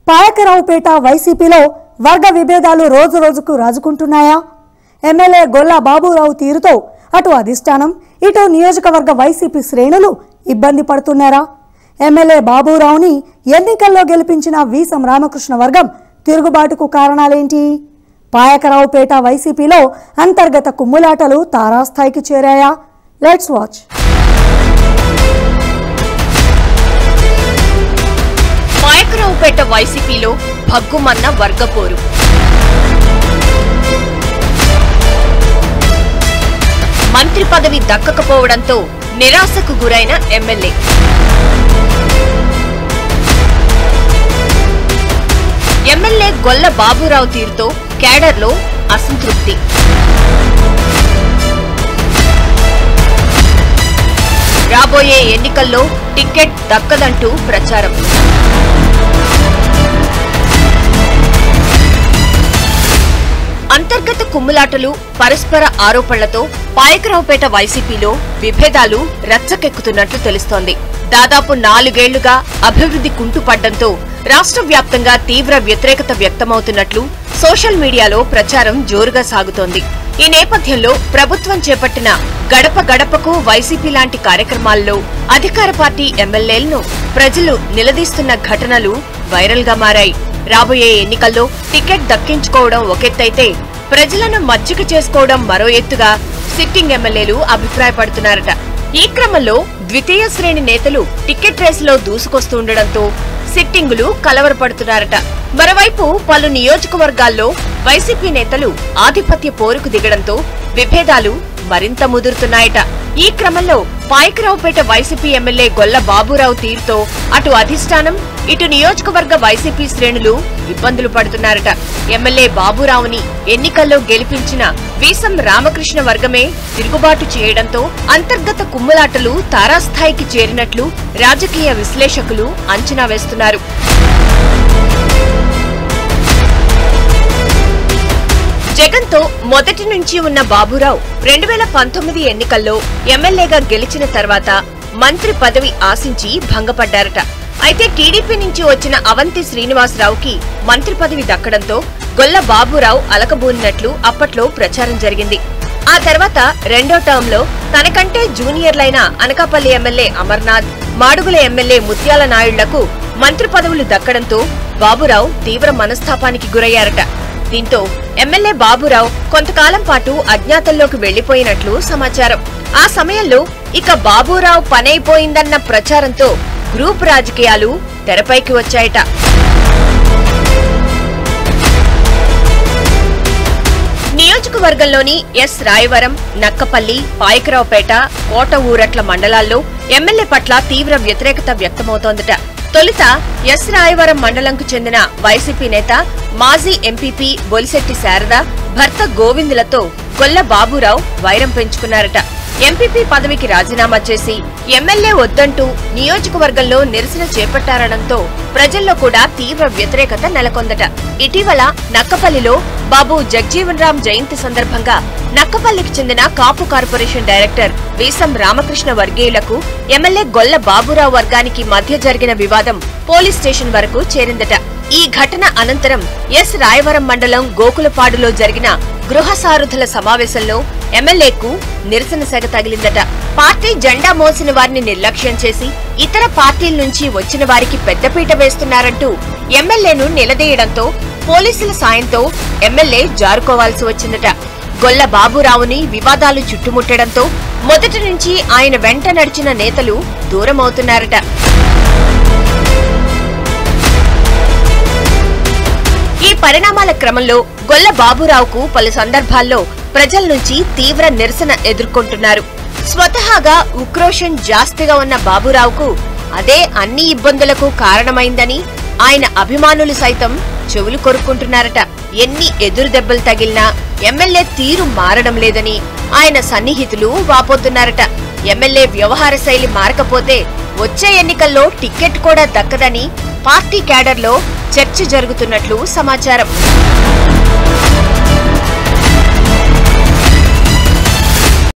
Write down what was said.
పాయకరావుపేట వైసీపీలో వర్గ విభేదాలు రోజు రోజుకు రాజుకుంటున్నాయా ఎమ్మెల్యే గొల్ల బాబురావు తీరుతో అటు అధిష్టానం ఇటు నియోజకవర్గ వైసీపీ శ్రేణులు ఇబ్బంది పడుతున్నారా ఎమ్మెల్యే బాబురావుని ఎన్నికల్లో గెలిపించిన వీసం రామకృష్ణ వర్గం తిరుగుబాటుకు కారణాలేంటి పాయకరావుపేట వైసీపీలో అంతర్గత కుమ్ములాటలు తారాస్థాయికి చేరాయా లెట్స్ వాచ్ పాయకరావుపేట వైసీపీలో భగ్గుమన్న వర్గపోరు మంత్రి పదవి దక్కకపోవడంతో నిరాశకు గురైన ఎమ్మెల్యే ఎమ్మెల్యే గొల్ల బాబురావు తీరుతో కేడర్లో అసంతృప్తి రాబోయే ఎన్నికల్లో టికెట్ దక్కదంటూ ప్రచారం అంతర్గత కుమ్ములాటలు పరస్పర ఆరోపణలతో పాయకరావుపేట వైసీపీలో విభేదాలు రచ్చకెక్కుతున్నట్లు తెలుస్తోంది దాదాపు నాలుగేళ్లుగా అభివృద్ధి కుంటుపడ్డంతో రాష్ట్ర వ్యాప్తంగా తీవ్ర వ్యతిరేకత వ్యక్తమవుతున్నట్లు సోషల్ మీడియాలో ప్రచారం జోరుగా సాగుతోంది ఈ నేపథ్యంలో ప్రభుత్వం చేపట్టిన గడప గడపకు వైసీపీ లాంటి కార్యక్రమాల్లో అధికార పార్టీ ఎమ్మెల్యేలను ప్రజలు నిలదీస్తున్న ఘటనలు వైరల్ గా మారాయి రాబోయే ఎన్నికల్లో టికెట్ దక్కించుకోవడం ఒకెత్తైతే ప్రజలను మచ్చిక చేసుకోవడం మరో ఎత్తుగా సిట్టింగ్ ఎమ్మెల్యేలు అభిప్రాయపడుతున్నారట ఈ క్రమంలో ద్వితీయ శ్రేణి నేతలు టికెట్ రేసులో దూసుకొస్తుండటంతో సిట్టింగులు కలవరపడుతున్నారట మరోవైపు పలు నియోజకవర్గాల్లో వైసీపీ నేతలు ఆధిపత్య పోరుకు దిగడంతో విభేదాలు మరింత ముదురుతున్నాయట ఈ క్రమంలో పాయకరావుపేట వైసీపీ ఎమ్మెల్యే గొల్ల బాబురావు తీరుతో అటు అధిష్టానం ఇటు నియోజకవర్గ వైసీపీ శ్రేణులు ఇబ్బందులు పడుతున్నారట ఎమ్మెల్యే బాబురావుని ఎన్నికల్లో గెలిపించిన వీసం రామకృష్ణ వర్గమే తిరుగుబాటు చేయడంతో అంతర్గత కుమ్ములాటలు తారాస్థాయికి చేరినట్లు రాజకీయ విశ్లేషకులు అంచనా వేస్తున్నారు జగన్తో మొదటి నుంచి ఉన్న బాబురావు రెండు వేల పంతొమ్మిది ఎన్నికల్లో ఎమ్మెల్యేగా గెలిచిన తర్వాత మంత్రి పదవి ఆశించి భంగపడ్డారట అయితే టీడీపీ నుంచి వచ్చిన అవంతి శ్రీనివాసరావుకి మంత్రి పదవి దక్కడంతో గొల్ల బాబురావు అలకబూనినట్లు అప్పట్లో ప్రచారం జరిగింది ఆ తర్వాత రెండో టర్మ్ లో తనకంటే జూనియర్లైన అనకాపల్లి ఎమ్మెల్యే అమర్నాథ్ మాడుగుల ఎమ్మెల్యే ముత్యాల నాయుళ్లకు మంత్రి పదవులు దక్కడంతో బాబురావు తీవ్ర మనస్తాపానికి గురయ్యారట దీంతో ఎమ్మెల్యే బాబురావు కొంతకాలం పాటు అజ్ఞాతంలోకి వెళ్లిపోయినట్లు సమాచారం ఆ సమయంలో ఇక బాబురావు పనైపోయిందన్న ప్రచారంతో గ్రూప్ రాజకీయాలు తెరపైకి వచ్చాయట నియోజకవర్గంలోని ఎస్ రాయవరం నక్కపల్లి పాయకరావుపేట కోట ఊరట్ల మండలాల్లో ఎమ్మెల్యే పట్ల తీవ్ర వ్యతిరేకత వ్యక్తమవుతోందట తొలుత ఎస్ రాయవరం మండలంకు చెందిన వైసీపీ నేత మాజీ ఎంపీపీ బొలిశెట్టి శారద భర్త గోవిందులతో గొల్ల బాబురావు వైరం పెంచుకున్నారట ఎంపీపీ పదవికి రాజీనామా చేసి ఎమ్మెల్యే వద్దంటూ నియోజకవర్గంలో నిరసన చేపట్టారనడంతో ప్రజల్లో కూడా తీవ్ర వ్యతిరేకత నెలకొందట ఇటీవల నక్కపల్లిలో బాబు జగ్జీవన్ రామ్ జయంతి సందర్భంగా నక్కపల్లికి చెందిన కాపు కార్పొరేషన్ డైరెక్టర్ వీసం రామకృష్ణ వర్గీయులకు ఎమ్మెల్యే గొల్ల బాబురావు వర్గానికి మధ్య జరిగిన వివాదం పోలీస్ స్టేషన్ వరకు చేరిందట ఈ ఘటన అనంతరం ఎస్ రాయవరం మండలం గోకులపాడులో జరిగిన గృహ సారుధుల సమావేశంలో ఎమ్మెల్యేకు నిరసన సెగ తగిలిందట పార్టీ జెండా మోసిన వారిని నిర్లక్ష్యం చేసి ఇతర పార్టీల నుంచి వచ్చిన వారికి పెద్దపీట వేస్తున్నారంటూ ఎమ్మెల్యేను నిలదీయడంతో పోలీసుల సాయంతో ఎమ్మెల్యే జారుకోవాల్సి వచ్చిందట గొల్ల బాబురావుని వివాదాలు చుట్టుముట్టడంతో మొదటి నుంచి ఆయన వెంట నడిచిన నేతలు దూరమవుతున్నారట ఈ పరిణామాల క్రమంలో గొల్ల బాబురావుకు పలు సందర్భాల్లో ప్రజల నుంచి తీవ్ర నిరసన ఎదుర్కొంటున్నారు స్వతహాగా ఉక్రోషం జాస్తిగా ఉన్న బాబురావుకు అదే అన్ని ఇబ్బందులకు కారణమైందని ఆయన అభిమానులు సైతం చెవులు కొరుక్కుంటున్నారట ఎన్ని ఎదురు దెబ్బలు తగిలినా ఎమ్మెల్యే తీరు మారడం లేదని ఆయన సన్నిహితులు వాపోతున్నారట ఎమ్మెల్యే వ్యవహార శైలి మారకపోతే వచ్చే ఎన్నికల్లో టికెట్ కూడా దక్కదని పార్టీ క్యాడర్లో చర్చ జరుగుతున్నట్లు సమాచారం